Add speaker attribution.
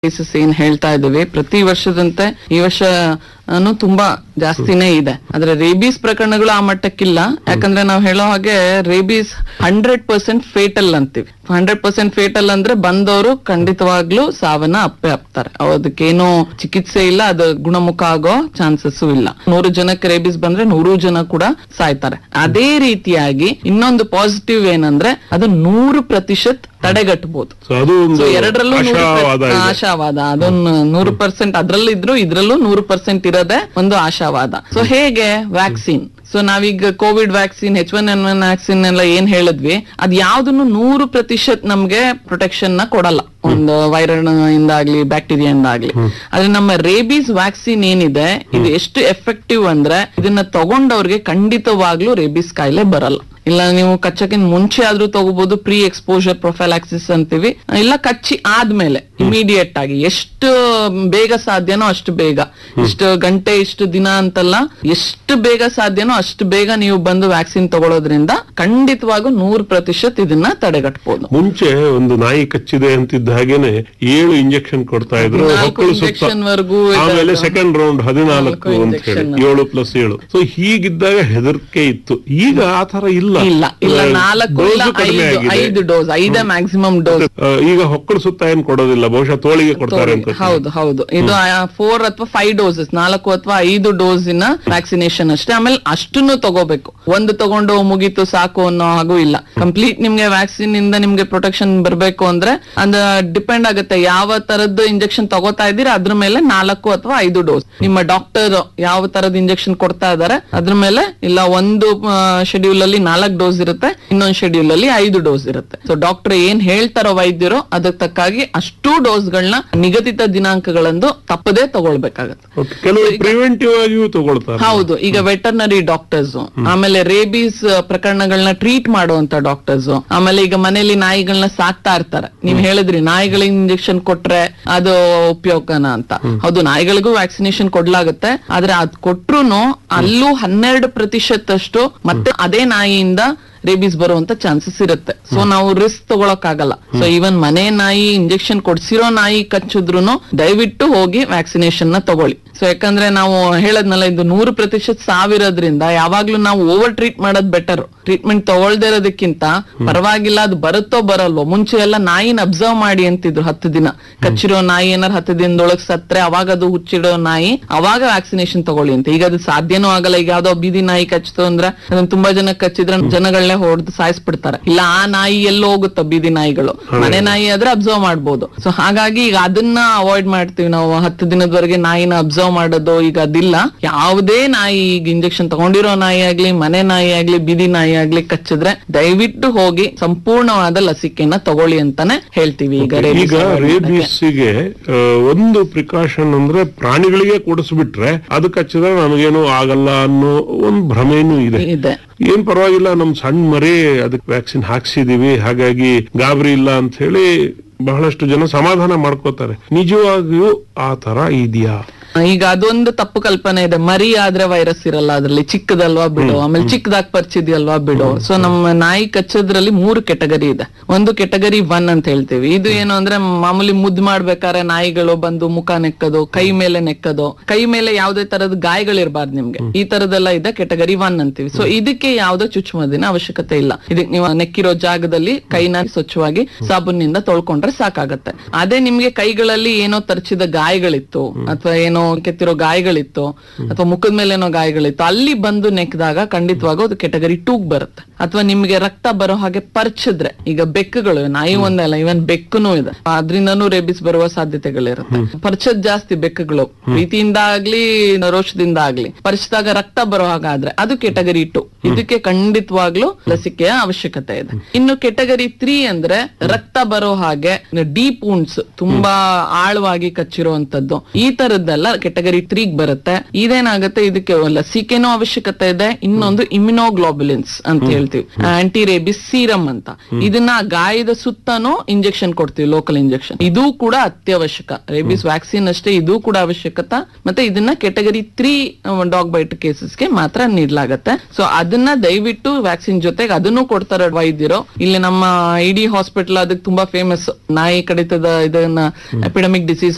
Speaker 1: Cases ಏನ್ ಹೇಳ್ತಾ ಇದೀವಿ ಪ್ರತಿ ವರ್ಷದಂತೆ ಈ ವರ್ಷ ಅನು ತುಂಬಾ ಜಾಸ್ತಿನೇ ಇದೆ ಆದ್ರೆ ರೇಬೀಸ್ ಪ್ರಕರಣಗಳು ಆ ಮಟ್ಟಕ್ಕಿಲ್ಲ ಯಾಕಂದ್ರೆ ನಾವು ಹೇಳೋ ಹಾಗೆ ರೇಬೀಸ್ ಹಂಡ್ರೆಡ್ ಪರ್ಸೆಂಟ್ ಫೇಟಲ್ ಅಂತೀವಿ ಹಂಡ್ರೆಡ್ ಪರ್ಸೆಂಟ್ ಫೇಟಲ್ ಅಂದ್ರೆ ಬಂದವರು ಖಂಡಿತವಾಗ್ಲೂ ಸಾವನ್ನ ಅಪ್ಪೆ ಅಪ್ತಾರೆ ಅದಕ್ಕೇನು ಚಿಕಿತ್ಸೆ ಇಲ್ಲ ಅದು ಗುಣಮುಖ ಆಗೋ ಚಾನ್ಸಸ್ ಇಲ್ಲ ನೂರು ಜನಕ್ಕೆ ರೇಬೀಸ್ ಬಂದ್ರೆ ನೂರು ಜನ ಕೂಡ ಸಾಯ್ತಾರೆ ಅದೇ ರೀತಿಯಾಗಿ ಇನ್ನೊಂದು ಪಾಸಿಟಿವ್ ಏನಂದ್ರೆ ಅದು ನೂರು ಪ್ರತಿಶತ ತಡೆಗಟ್ಟಬಹುದು
Speaker 2: ಸೊ ಅದು ಒಂದು
Speaker 1: ಸೊ ಎರಡರಲ್ಲೂ ನೂರು
Speaker 2: ಆಶಾವಾದ
Speaker 1: per-
Speaker 2: ಇದೆ.
Speaker 1: ಆಶಾವಾದ ಅದೊಂದು ನೂರು ಪರ್ಸೆಂಟ್ ಅದ್ರಲ್ಲಿ ಇದ್ರು ಇದ್ರಲ್ಲೂ ನೂರು ಪರ್ಸೆಂಟ್ ಇರೋದೇ ಒಂದು ಆಶಾವಾದ ಸೊ ಹೇಗೆ ವ್ಯಾಕ್ಸಿನ್ ಸೊ ನಾವೀಗ COVID vaccine H one N one vaccine ಎಲ್ಲ ಏನ್ ಹೇಳಿದ್ವಿ ಅದ್ ಯಾವ್ದನ್ನು ನೂರು ಪ್ರತಿಶತ ನಮ್ಗೆ ಪ್ರೊಟೆಕ್ಷನ್ ನ ಕೊಡಲ್ಲ ಒಂದು ವೈರಲ್ ಇಂದ ಆಗ್ಲಿ ಬ್ಯಾಕ್ಟೀರಿಯಾ ಇಂದ ಆಗ್ಲಿ ಆದ್ರೆ ನಮ್ಮ ರೇಬೀಸ್ ವ್ಯಾಕ್ಸಿನ್ ಏನಿದೆ ಇದು ಎಷ್ಟು ಎಫೆಕ್ಟಿವ್ ಅಂದ್ರೆ ಇದನ್ನ ತಗೊಂಡವ್ರಿಗೆ ಖಂಡಿತವಾಗ್ಲೂ ರೇಬೀಸ್ ಕಾಯಿಲೆ ಬರಲ್ಲ ಇಲ್ಲ ನೀವು ಕಚ್ಚಕ್ಕಿಂತ ಮುಂಚೆ ಆದ್ರೂ ತಗೋಬಹುದು ಪ್ರೀ ಎಕ್ಸ್ಪೋಜರ್ ಪ್ರೊಫೈಲಾಕ್ಸಿಸ್ ಅಂತೀವಿ ಇಲ್ಲ ಕಚ್ಚಿ ಆದ್ಮೇಲೆ ಇಮಿಡಿಯೇಟ್ ಆಗಿ ಎಷ್ಟು ಬೇಗ ಸಾಧ್ಯನೋ ಅಷ್ಟು ಬೇಗ ಇಷ್ಟು ಗಂಟೆ ಇಷ್ಟು ದಿನ ಅಂತಲ್ಲ ಎಷ್ಟು ಬೇಗ ಸಾಧ್ಯನೋ ಅಷ್ಟು ಬೇಗ ನೀವು ಬಂದು ವ್ಯಾಕ್ಸಿನ್ ತಗೊಳ್ಳೋದ್ರಿಂದ ಖಂಡಿತವಾಗೂ ನೂರು ಪ್ರತಿಶತ ಇದನ್ನ ತಡೆಗಟ್ಟಬಹುದು
Speaker 2: ಮುಂಚೆ ಒಂದು ನಾಯಿ ಕಚ್ಚಿದೆ ಅಂತಿದ್ದ ಹಾಗೇನೆ ಏಳು ಇಂಜೆಕ್ಷನ್ ಕೊಡ್ತಾ ಇದ್ರು
Speaker 1: ಹದಿನಾಲ್ಕು
Speaker 2: ಹೊಕ್ಕಳು ಸುತ್ತ
Speaker 1: injection ವರ್ಗೂ ಇದೆ
Speaker 2: ಆಮೇಲೆ
Speaker 1: ಅದು.
Speaker 2: ಸೆಕೆಂಡ್ ರೌಂಡ್ ಹದಿನಾಲ್ಕು
Speaker 1: ನಾಲ್ಕು
Speaker 2: ಅಂತ ಹೇಳಿ
Speaker 1: injection.
Speaker 2: ಏಳು ಪ್ಲಸ್ ಏಳು ಸೊ ಹೀಗಿದ್ದಾಗ ಹೆದರಿಕೆ ಇತ್ತು ಈಗ ಆ ತರ ಇಲ್ಲ
Speaker 1: ಇಲ್ಲ ಇಲ್ಲ
Speaker 2: ಆ,
Speaker 1: ನಾಲ್ಕು ಇಲ್ಲ
Speaker 2: dose ಕಡಿಮೆ
Speaker 1: ಐದು
Speaker 2: ಆಗಿದೆ.
Speaker 1: ಐದು ಡೋಸ್ ಐದೇ ಮ್ಯಾಕ್ಸಿಮಮ್ ಡೋಸ್
Speaker 2: ಆ, ಈಗ ಹೊಕ್ಕಳು ಸುತ್ತ ಏನ್ ಕೊಡೋದಿಲ್ಲ ಬಹುಶಃ ತೋಳಿಗೆ ಕೊಡ್ತಾರೆ ಅಂತ
Speaker 1: ಹೌದು ಹೌದು ಇದು ಫೋರ್ ಅಥವಾ ಫೈವ್ ಡೋಸಸ್ ನಾಲ್ಕು ಅಥವಾ ಐದು ಡೋಸಿನ ವ್ಯಾಕ್ಸಿನೇಷನ್ ಅಷ್ಟೇ ಆಮೇಲೆ ಅಷ್ಟನ್ನು ತಗೋಬೇಕು ಒಂದು ತಗೊಂಡು ಮುಗೀತು ಸಾಕು ಅನ್ನೋ ಹಾಗೂ ಇಲ್ಲ ಕಂಪ್ಲೀಟ್ ನಿಮ್ಗೆ ವ್ಯಾಕ್ಸಿನ್ ಇಂದ ನಿಮ್ಗೆ ಪ್ರೊಟೆಕ್ಷನ್ ಬರಬೇಕು ಅಂದ್ರೆ ಅದ ಡಿಪೆಂಡ್ ಆಗುತ್ತೆ ಯಾವ ತರದ್ದು ಇಂಜೆಕ್ಷನ್ ತಗೋತಾ ಇದ್ದೀರಾ ಅದ್ರ ಮೇಲೆ ನಾಲ್ಕು ಅಥವಾ ಐದು ಡೋಸ್ ನಿಮ್ಮ ಡಾಕ್ಟರ್ ಯಾವ ತರದ ಇಂಜೆಕ್ಷನ್ ಕೊಡ್ತಾ ಇದಾರೆ ಅದ್ರ ಮೇಲೆ ಇಲ್ಲ ಒಂದು ಶೆಡ್ಯೂಲ್ ಅಲ್ಲಿ ನಾಲ್ಕು ಡೋಸ್ ಇರುತ್ತೆ ಇನ್ನೊಂದು ಶೆಡ್ಯೂಲ್ ಅಲ್ಲಿ ಐದು ಡೋಸ್ ಇರುತ್ತೆ ಸೊ ಡಾಕ್ಟರ್ ಏನ್ ಹೇಳ್ತಾರೋ ವೈದ್ಯರು ಅದಕ್ಕೆ ತಕ್ಕಾಗಿ ಅಷ್ಟು ಡೋಸ್ಗಳನ್ನ ನಿಗದಿತ ದಿನಾಂಕಗಳಂದು ತಪ್ಪದೇ ತಗೊಳ್ಬೇಕಾಗತ್ತೆ
Speaker 2: Okay, ಕೆಲವು ಪ್ರಿವೆಂಟಿವ್ ಆಗಿಯೂ ತಗೊಳ್ತಾರೆ
Speaker 1: ಹೌದು ಈಗ ವೆಟರ್ನರಿ ಡಾಕ್ಟರ್ಸ್ ಆಮೇಲೆ ರೇಬೀಸ್ ಪ್ರಕರಣಗಳನ್ನ ಟ್ರೀಟ್ ಮಾಡುವಂತ ಡಾಕ್ಟರ್ಸ್ ಆಮೇಲೆ ಈಗ ಮನೆಯಲ್ಲಿ ನಾಯಿಗಳನ್ನ ಸಾಕ್ತಾ ಇರ್ತಾರೆ ನೀವ್ ಹೇಳಿದ್ರಿ ನಾಯಿಗಳಿಗೆ ಇಂಜೆಕ್ಷನ್ ಕೊಟ್ರೆ ಅದು ಉಪಯೋಗನ ಅಂತ ಹೌದು ನಾಯಿಗಳಿಗೂ ವ್ಯಾಕ್ಸಿನೇಷನ್ ಕೊಡ್ಲಾಗುತ್ತೆ ಆದ್ರೆ ಅದ್ ಕೊಟ್ರುನು ಅಲ್ಲೂ ಹನ್ನೆರಡು ಪ್ರತಿಶತಷ್ಟು ಮತ್ತೆ ಅದೇ ನಾಯಿಯಿಂದ ರೇಬೀಸ್ ಬರುವಂತ ಚಾನ್ಸಸ್ ಇರುತ್ತೆ ಸೊ ನಾವು ರಿಸ್ಕ್ ತಗೊಳಕ್ ಆಗಲ್ಲ ಸೊ ಈವನ್ ಮನೆ ನಾಯಿ ಇಂಜೆಕ್ಷನ್ ಕೊಡ್ಸಿರೋ ನಾಯಿ ಕಚ್ಚಿದ್ರು ದಯವಿಟ್ಟು ಹೋಗಿ ವ್ಯಾಕ್ಸಿನೇಷನ್ ನ ತಗೊಳ್ಳಿ ಸೊ ಯಾಕಂದ್ರೆ ನಾವು ಹೇಳದ್ನಲ್ಲ ಇದು ನೂರು ಪ್ರತಿಶತ ಸಾವಿರೋದ್ರಿಂದ ಯಾವಾಗ್ಲೂ ನಾವು ಓವರ್ ಟ್ರೀಟ್ ಮಾಡೋದ್ ಬೆಟರ್ ಟ್ರೀಟ್ಮೆಂಟ್ ತಗೊಳ್ದೇ ಇರೋದಕ್ಕಿಂತ ಪರವಾಗಿಲ್ಲ ಅದು ಬರುತ್ತೋ ಬರಲ್ವೋ ಮುಂಚೆ ಎಲ್ಲ ನಾಯಿನ ಅಬ್ಸರ್ವ್ ಮಾಡಿ ಅಂತಿದ್ರು ಹತ್ತು ದಿನ ಕಚ್ಚಿರೋ ನಾಯಿ ಏನಾರು ಹತ್ತು ದಿನದೊಳಗ್ ಸತ್ರೆ ಅವಾಗ ಅದು ಹುಚ್ಚಿಡೋ ನಾಯಿ ಅವಾಗ ವ್ಯಾಕ್ಸಿನೇಷನ್ ತಗೊಳ್ಳಿ ಅಂತ ಈಗ ಅದು ಸಾಧ್ಯನೂ ಆಗಲ್ಲ ಈಗ ಯಾವ್ದೋ ಬೀದಿ ನಾಯಿ ಕಚ್ಚಿತು ಅಂದ್ರೆ ಅದನ್ನ ತುಂಬಾ ಜನ ಕಚ್ಚಿದ್ರೆ ಜನಗಳನ್ನೇ ಹೊಡೆದು ಸಾಯಿಸ್ಬಿಡ್ತಾರೆ ಇಲ್ಲ ಆ ನಾಯಿ ಎಲ್ಲೋ ಹೋಗುತ್ತೋ ಬೀದಿ ನಾಯಿಗಳು ಮನೆ ನಾಯಿ ಆದ್ರೆ ಅಬ್ಸರ್ವ್ ಮಾಡ್ಬೋದು ಸೊ ಹಾಗಾಗಿ ಈಗ ಅದನ್ನ ಅವಾಯ್ಡ್ ಮಾಡ್ತೀವಿ ನಾವು ಹತ್ತು ದಿನದವರೆಗೆ ನಾಯಿನ ಅಬ್ಸರ್ವ್ ಮಾಡೋದು ಈಗ ಅದಿಲ್ಲ ಯಾವುದೇ ನಾಯಿ ಈಗ ಇಂಜೆಕ್ಷನ್ ತಗೊಂಡಿರೋ ನಾಯಿ ಆಗ್ಲಿ ಮನೆ ನಾಯಿ ಆಗ್ಲಿ ಬೀದಿ ನಾಯಿ ಆಗ್ಲಿ ಕಚ್ಚಿದ್ರೆ ದಯವಿಟ್ಟು ಹೋಗಿ ಸಂಪೂರ್ಣವಾದ ಲಸಿಕೆನ ತಗೊಳ್ಳಿ ಅಂತಾನೆ ಹೇಳ್ತೀವಿ ಈಗ rabies
Speaker 2: ಈಗ
Speaker 1: avoid ಮಾಡಕ್ಕೆ.
Speaker 2: ರೇಬಿಸ್ಗೆ ಒಂದು ಪ್ರಿಕಾಷನ್ ಅಂದ್ರೆ ಪ್ರಾಣಿಗಳಿಗೆ ಕೊಡಿಸ್ಬಿಟ್ರೆ ಅದು ಕಚ್ಚಿದ್ರೆ ನಮಗೇನು ಆಗಲ್ಲ ಅನ್ನೋ ಒಂದು ಭ್ರಮೆನೂ ಇದೆ
Speaker 1: ಇದೆ
Speaker 2: ಏನ್ ಪರವಾಗಿಲ್ಲ ನಮ್ ಸಣ್ಣ ಮರಿ ಅದಕ್ಕೆ ವ್ಯಾಕ್ಸಿನ್ ಹಾಕ್ಸಿದೀವಿ ಹಾಗಾಗಿ ಗಾಬರಿ ಇಲ್ಲ ಅಂತ ಹೇಳಿ ಬಹಳಷ್ಟು ಜನ ಸಮಾಧಾನ ಮಾಡ್ಕೋತಾರೆ ನಿಜವಾಗಿಯೂ ಆ ತರ ಇದೆಯಾ
Speaker 1: ಈಗ ಅದೊಂದು ತಪ್ಪು ಕಲ್ಪನೆ ಇದೆ ಮರಿ ಆದ್ರೆ ವೈರಸ್ ಇರಲ್ಲ ಅದ್ರಲ್ಲಿ ಚಿಕ್ಕದಲ್ವಾ ಬಿಡು ಆಮೇಲೆ ಚಿಕ್ಕದಾಗ್ ಪರಿಚಿದ್ಯಲ್ವಾ ಬಿಡು ಸೊ ನಮ್ಮ ನಾಯಿ ಕಚ್ಚೋದ್ರಲ್ಲಿ ಮೂರು ಕೆಟಗರಿ ಇದೆ ಒಂದು ಕೆಟಗರಿ ಒನ್ ಅಂತ ಹೇಳ್ತೀವಿ ಇದು ಏನು ಅಂದ್ರೆ ಮಾಮೂಲಿ ಮುದ್ದು ಮಾಡ್ಬೇಕಾದ್ರೆ ನಾಯಿಗಳು ಬಂದು ಮುಖ ನೆಕ್ಕದು ಕೈ ಮೇಲೆ ನೆಕ್ಕದು ಕೈ ಮೇಲೆ ಯಾವ್ದೇ ತರದ ಗಾಯಗಳಿರ್ಬಾರ್ದು ನಿಮ್ಗೆ ಈ ತರದೆಲ್ಲ ಇದೆ ಕೆಟಗರಿ ಒನ್ ಅಂತೀವಿ ಸೊ ಇದಕ್ಕೆ ಯಾವ್ದೋ ಚುಚ್ಚುಮದ್ದಿನ ಅವಶ್ಯಕತೆ ಇಲ್ಲ ಇದಕ್ಕೆ ನೀವು ನೆಕ್ಕಿರೋ ಜಾಗದಲ್ಲಿ ಕೈನ ಸ್ವಚ್ಛವಾಗಿ ಸಾಬೂನಿಂದ ತೊಳ್ಕೊಂಡ್ರೆ ಸಾಕಾಗತ್ತೆ ಅದೇ ನಿಮ್ಗೆ ಕೈಗಳಲ್ಲಿ ಏನೋ ತರಚಿದ ಗಾಯಗಳಿತ್ತು ಅಥವಾ ಏನೋ ಕೆತ್ತಿರೋ ಗಾಯಗಳಿತ್ತು ಅಥವಾ ಮುಖದ ಮೇಲೆ ಏನೋ ಗಾಯಗಳಿತ್ತು ಅಲ್ಲಿ ಬಂದು ನೆಕ್ಕಿದಾಗ ಖಂಡಿತವಾಗೂ ಅದು ಕೆಟಗರಿ ಟೂಗ್ ಬರುತ್ತೆ ಅಥವಾ ನಿಮ್ಗೆ ರಕ್ತ ಬರೋ ಹಾಗೆ ಪರ್ಚಿದ್ರೆ ಈಗ ಬೆಕ್ಕುಗಳು ನಾಯಿ ಒಂದಲ್ಲ ಇವನ್ ಬೆಕ್ಕುನು ಇದೆ ಅದ್ರಿಂದನೂ ರೇಬಿಸ್ ಬರುವ ಸಾಧ್ಯತೆಗಳಿರುತ್ತೆ ಪರ್ಚದ್ ಜಾಸ್ತಿ ಬೆಕ್ಕುಗಳು ಪ್ರೀತಿಯಿಂದ ಆಗ್ಲಿ ರೋಷದಿಂದ ಆಗ್ಲಿ ಪರ್ಚಿದಾಗ ರಕ್ತ ಬರೋ ಹಾಗಾದ್ರೆ ಅದು ಕೆಟಗರಿ ಟು ಇದಕ್ಕೆ ಖಂಡಿತವಾಗ್ಲೂ ಲಸಿಕೆಯ ಅವಶ್ಯಕತೆ ಇದೆ ಇನ್ನು ಕೆಟಗರಿ ತ್ರೀ ಅಂದ್ರೆ ರಕ್ತ ಬರೋ ಹಾಗೆ ಡೀಪ್ ವುಂಡ್ಸ್ ತುಂಬಾ ಆಳವಾಗಿ ಕಚ್ಚಿರುವಂತದ್ದು ಈ ತರದ್ದೆಲ್ಲ ಕೆಟಗರಿ ತ್ರೀಗ್ ಬರುತ್ತೆ ಇದೇನಾಗುತ್ತೆ ಇದಕ್ಕೆ ಲಸಿಕೆನೂ ಅವಶ್ಯಕತೆ ಇದೆ ಇನ್ನೊಂದು ಇಮ್ಯುನೋಗ್ಲೋಬುಲಿನ್ಸ್ ಅಂತ ಹೇಳ್ತೀವಿ ಆಂಟಿ ರೇಬಿಸ್ ಸೀರಮ್ ಅಂತ ಇದನ್ನ ಗಾಯದ ಸುತ್ತನೂ ಇಂಜೆಕ್ಷನ್ ಕೊಡ್ತೀವಿ ಲೋಕಲ್ ಇಂಜೆಕ್ಷನ್ ಇದು ಕೂಡ ಅತ್ಯವಶ್ಯಕ ರೇಬಿಸ್ ವ್ಯಾಕ್ಸಿನ್ ಅಷ್ಟೇ ಇದು ಕೂಡ ಅವಶ್ಯಕತೆ ಮತ್ತೆ ಇದನ್ನ ಕೆಟಗರಿ ತ್ರೀ ಡಾಗ್ ಬೈಟ್ ಕೇಸಸ್ಗೆ ಮಾತ್ರ ನೀಡಲಾಗತ್ತೆ ಸೊ ಅದನ್ನ ದಯವಿಟ್ಟು ವ್ಯಾಕ್ಸಿನ್ ಜೊತೆಗೆ ಅದನ್ನು ಕೊಡ್ತಾರೆ ವೈದ್ಯರು ಇಲ್ಲಿ ನಮ್ಮ ಇಡೀ ಹಾಸ್ಪಿಟಲ್ ಅದಕ್ಕೆ ತುಂಬಾ ಫೇಮಸ್ ನಾಯಿ ಕಡಿತದ ಇದನ್ನ ಎಪಿಡಮಿಕ್ ಡಿಸೀಸ್